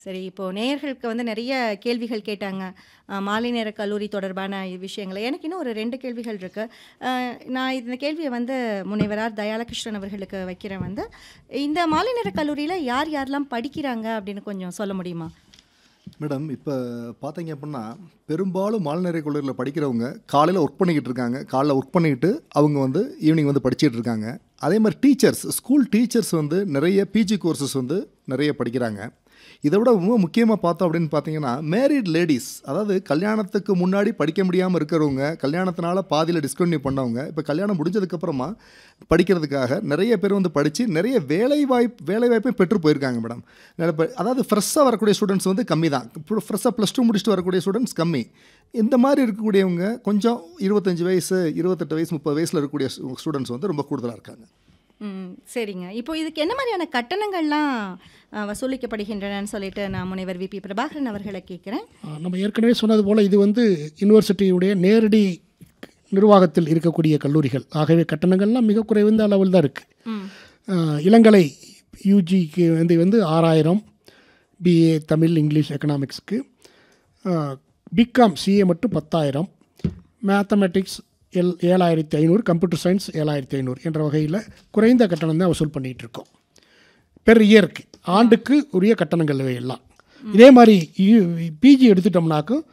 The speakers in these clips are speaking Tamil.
சரி, இப்போ நேயர்களுக்கு வந்து நெறைய கேள்விகள் கேட்டாங்க. அ மாலை நேர கல்லூரி தொடர்பான விஷயங்கள. எனக்கு இன்னும் ஒரு 2 கேள்விகள் இருக்கு. அ நான் இந்த கேள்விய வந்து முனைவர் ஆர். தயாளகிருஷ்ணன் அவர்களுக்கு வைக்கிறேன் வந்து. இந்த மாலை நேர கல்லூரியில யார் யாரெல்லாம் படிக்கிறாங்க அப்படின்னு கொஞ்சம் சொல்ல முடியுமா? மேடம், இப்ப பார்த்தீங்க அப்புட்ன்னா, பெரும்பாலும் மாலைநேர கல்லூரியில படிக்கிறவங்க காலையில ஒர்க் பண்ணிக்கிட்டு இருக்காங்க. காலைல ஒர்க் பண்ணிக்கிட்டு அவங்க வந்து ஈவினிங் வந்து படிச்சுட்டு இருக்காங்க. அதே மாரி டீச்சர்ஸ், ஸ்கூல் டீச்சர்ஸ் வந்து நிறைய பிஜி கோர்சஸ் வந்து நிறைய படிக்கிறாங்க. இத விட ரொம்ப முக்கியமா பார்த்தோம் அப்படின்னு பார்த்தீங்கன்னா, மேரிட் லேடீஸ் அதாவது கல்யாணத்துக்கு முன்னாடி படிக்க முடியாம இருக்கிறவங்க, கல்யாணத்தினால பாதியில டிஸ்கன்டின்யூ பண்ணவங்க, இப்ப கல்யாணம் முடிஞ்சதுக்கு அப்புறமா படிக்கிறதுக்காக நிறைய பேர் வந்து படிச்சு நிறைய வேலைவாய்ப்பு வேலைவாய்ப்பையும் பெற்று போயிருக்காங்க மேடம். இப்ப அதாவது ஃப்ரெஷ்ஷா வரக்கூடிய ஸ்டூடண்ட்ஸ் வந்து கம்மி தான். ஃப்ரெஷ்ஷா ப்ளஸ் டூ முடிச்சுட்டு வரக்கூடிய ஸ்டூடண்ட்ஸ் கம்மி. இந்த மாரி இருக்கக்கூடியவங்க கொஞ்சம் 25 வயசு, 28 வயசு, 30 வயசுல இருக்கக்கூடிய ஸ்டூடண்ட்ஸ் வந்து ரொம்ப கூடுதலா இருக்காங்க. ம். சரிங்க. இப்போ இதுக்கு என்ன மாரியான கட்டணங்கள்லாம் அ வசூலிக்கப்படுகின்றனன்னு சொல்லிட்டு நான் முனைவர் வி.பி. பிரபாகரன் அவர்கள கேட்கிறேன். ஆ, நம்ம ஏற்கனவே சொன்னது போல இது வந்து யுனிவர்சிட்டியுடைய நேரடி நிர்வாகத்தில் இருக்கக்கூடிய கல்லூரிகள். ஆகவே கட்டணங்கள்லாம் மிக குறைந்த அளவில் தான் இருக்கு. ம். ஆ, இளங்கலை யூஜிக்கு வந்து வந்து 6000 பிஏ தமிழ், இங்கிலீஷ், எக்கனாமிக்ஸ்க்கு. ஆ, பிகாம் சிஏ மட்டும் 10000 மேத்தமெட்டிக்ஸ் எல் 7500 கம்ப்யூட்டர் சயின்ஸ் 7500 என்ற வகையில் குறைந்த கட்டணம் தான் வசூல் பண்ணிகிட்டு இருக்கோம். பெர் இயருக்கு ஆண்டுக்கு உரிய கட்டணங்கள் இவை எல்லாம். இதே மாதிரி பிஜி எடுத்துட்டோம்னாக்கும்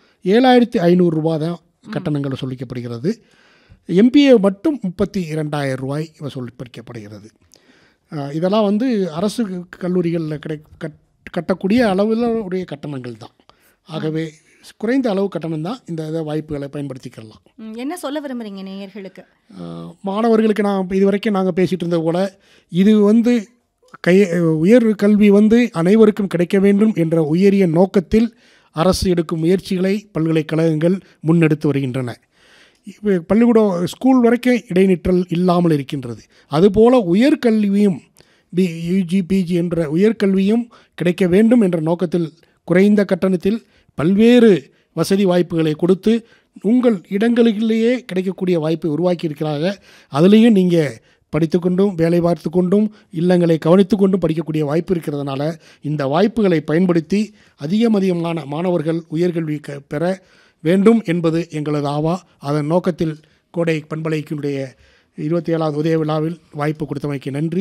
7500 ரூபா தான் கட்டணங்கள் வசூலிக்கப்படுகிறது. எம்பிஏ மட்டும் 32000 ரூபாய் வசூலிக்கப்படுகிறது. ஆ, இதெல்லாம் வந்து அரசு கல்லூரிகளில் கிடை கட் கட்டக்கூடிய அளவில் உடைய கட்டணங்கள் தான். ஆகவே குறைந்த அளவு கட்டணம் தான் இந்த இத வாய்ப்புகளை பயன்படுத்திக்கலாம். ம். என்ன சொல்ல விரும்புறீங்க நேயர்களுக்கு? ஆ, மாணவர்களுக்கு நான் இதுவரைக்கும் நாங்கள் பேசிகிட்டு இருந்தது போல இது வந்து கை உயர் கல்வி வந்து அனைவருக்கும் கிடைக்க வேண்டும் என்ற உயரிய நோக்கத்தில் அரசு எடுக்கும் முயற்சிகளை பல்கலைக்கழகங்கள் முன்னெடுத்து வருகின்றன. இப்ப பள்ளிக்கூடம் ஸ்கூல் வரைக்கும் இடைநிற்றல் இல்லாமல் இருக்கின்றது. அதுபோல உயர்கல்வியும் பி யுஜி, பிஜி என்ற உயர்கல்வியும் கிடைக்க வேண்டும் என்ற நோக்கத்தில் குறைந்த கட்டணத்தில் பல்வேறு வசதி வாய்ப்புகளை கொடுத்து உங்கள் இடங்களிலேயே கிடைக்கக்கூடிய வாய்ப்பை உருவாக்கி இருக்கிறாங்க. அதுலேயும் நீங்கள் படித்துக்கொண்டும், வேலை பார்த்து கொண்டும், இல்லங்களை கவனித்துக் கொண்டும் படிக்கக்கூடிய வாய்ப்பு இருக்கிறதுனால இந்த வாய்ப்புகளை பயன்படுத்தி அதிகம் அதிகமான மாணவர்கள் உயர்கல்வி க பெற வேண்டும் என்பது எங்களது ஆவா. அதன் நோக்கத்தில் கோடை பண்பலைக்கினுடைய 27வது உதய விழாவில் வாய்ப்பு கொடுத்தமைக்கு நன்றி.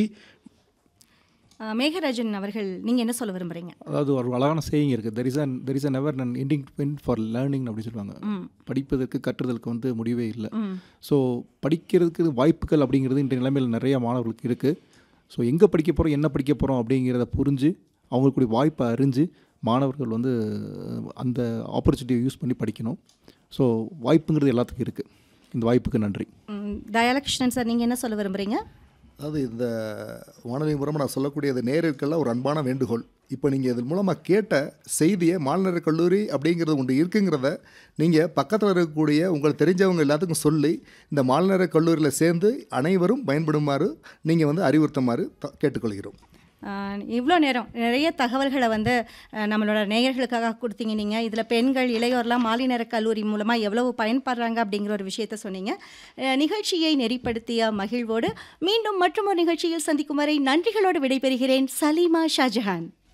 அ மேகராஜன் அவர்கள் நீங்க என்ன சொல்ல விரும்புறீங்க? அதாவது ஒரு அழகான சேயிங் இருக்குது there is an there is a never an ending end for learning அப்படின்னு சொல்லுவாங்க ம். படிப்பதற்கு கற்றுதலுக்கு வந்து முடிவே இல்லை ம். ஸோ படிக்கிறதுக்கு வாய்ப்புகள் அப்படிங்கிறது இன்றைய நிலைமையில் நிறைய மாணவர்களுக்கு இருக்குது ஸோ எங்கே படிக்க போகிறோம் என்ன படிக்க போகிறோம் அப்படிங்கிறத புரிஞ்சு அவங்களுக்குடைய வாய்ப்பை அறிஞ்சு மாணவர்கள் வந்து அந்த ஆப்பர்ச்சுனிட்டியை யூஸ் பண்ணி படிக்கணும் ஸோ வாய்ப்புங்கிறது எல்லாத்துக்கும் இருக்குது இந்த வாய்ப்புக்கு நன்றி ம். தயாளகிருஷ்ணன் சார் நீங்க என்ன சொல்ல விரும்புறீங்க? அதாவது இந்த வானொலி மூலமா நான் சொல்லக்கூடியது நேயர்களுக்கெல்லாம் ஒரு அன்பான வேண்டுகோள். இப்போ நீங்க இதன் மூலமா கேட்ட செய்திய மாலைநேர கல்லூரி அப்படிங்கிறது ஒன்று இருக்குங்கிறத நீங்க பக்கத்துல இருக்கக்கூடிய உங்களுக்கு தெரிஞ்சவங்க எல்லாத்துக்கும் சொல்லி, இந்த மாலைநேர கல்லூரியில சேர்ந்து அனைவரும் பயன்படுமாறு நீங்க வந்து அறிவுறுத்துமாறு த கேட்டுக்கொள்கிறோம். அ இவ்ளோ நேரம் நிறைய தகவல்கள வந்து அ நம்மளோட நேயர்களுக்காக குடுத்தீங்க நீங்க. இதில பெண்கள், இளையோர்லாம் மாலை நேர கல்லூரி மூலமா எவ்வளவு பயன்படுறாங்க அப்படிங்கிற ஒரு விஷயத்த சொன்னீங்க. அ நிகழ்ச்சியை நெறிப்படுத்திய மகிழ்வோடு மீண்டும் மற்றுமொரு நிகழ்ச்சியில் சந்திக்கும் வரை நன்றிகளோடு விடைபெறுகிறேன். சலீமா ஷாஜஹான்.